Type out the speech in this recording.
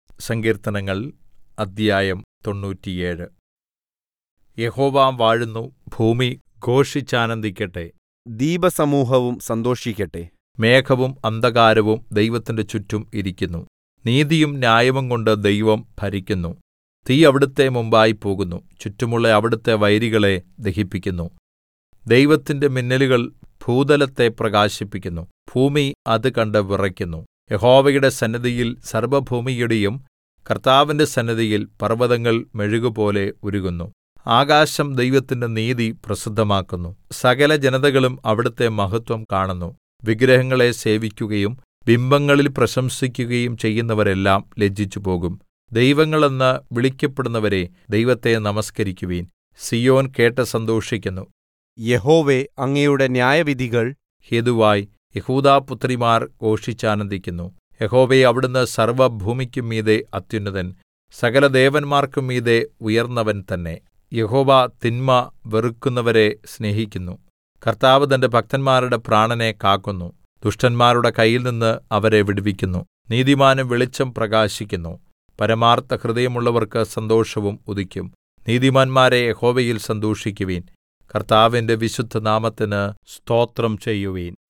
സങ്കീർത്തനങ്ങൾ അദ്ധ്യായം തൊണ്ണൂറ്റിയേഴ് യഹോവ വാഴുന്നു ഭൂമി ഘോഷിച്ചാനന്ദിക്കട്ടെ ദ്വീപസമൂഹവും സന്തോഷിക്കട്ടെ മേഘവും അന്ധകാരവും ദൈവത്തിന്റെ ചുറ്റും ഇരിക്കുന്നു നീതിയും ന്യായവുംകൊണ്ട് ദൈവം ഭരിക്കുന്നു തീ അവിടുത്തെ മുമ്പായി പോകുന്നു ചുറ്റുമുള്ള അവിടുത്തെ വൈരികളെ ദഹിപ്പിക്കുന്നു ദൈവത്തിന്റെ മിന്നലുകൾ ഭൂതലത്തെ പ്രകാശിപ്പിക്കുന്നു ഭൂമി അത് കണ്ട് വിറയ്ക്കുന്നു യഹോവയുടെ സന്നിധിയിൽ സർവ്വഭൂമിയുടെയും കർത്താവിന്റെ സന്നിധിയിൽ പർവ്വതങ്ങൾ മെഴുകുപോലെ ഉരുകുന്നു ആകാശം ദൈവത്തിന്റെ നീതി പ്രസിദ്ധമാക്കുന്നു സകല ജനതകളും അവിടുത്തെ മഹത്വം കാണുന്നു വിഗ്രഹങ്ങളെ സേവിക്കുകയും ബിംബങ്ങളിൽ പ്രശംസിക്കുകയും ചെയ്യുന്നവരെല്ലാം ലജ്ജിച്ചുപോകും ദൈവങ്ങളെന്ന് വിളിക്കപ്പെടുന്നവരേ ദൈവത്തെ നമസ്കരിക്കുവിൻ സിയോൻ കേട്ട് സന്തോഷിക്കുന്നു യഹോവേ അങ്ങയുടെ ന്യായവിധികൾ ഹേതുവായി യഹൂദാപുത്രിമാർ ഘോഷിച്ചാനന്ദിക്കുന്നു യഹോവേ അവിടുന്ന് സർവ്വഭൂമിക്കും മീതെ അത്യുന്നതൻ സകല ദേവന്മാർക്കും മീതെ ഉയർന്നവൻ തന്നെ യഹോവ തിന്മ വെറുക്കുന്നവരെ സ്നേഹിക്കുന്നു കർത്താവ് തന്റെ ഭക്തന്മാരുടെ പ്രാണനെ കാക്കുന്നു ദുഷ്ടന്മാരുടെ കയ്യിൽനിന്ന് അവരെ വിടുവിക്കുന്നു നീതിമാന് വെളിച്ചം പ്രകാശിക്കുന്നു പരമാർത്ഥ ഹൃദയമുള്ളവർക്ക് സന്തോഷവും ഉദിക്കും നീതിമാന്മാരെ യഹോവയിൽ സന്തോഷിക്കുവിൻ കർത്താവിന്റെ വിശുദ്ധനാമത്തിന് സ്തോത്രം ചെയ്യുവിൻ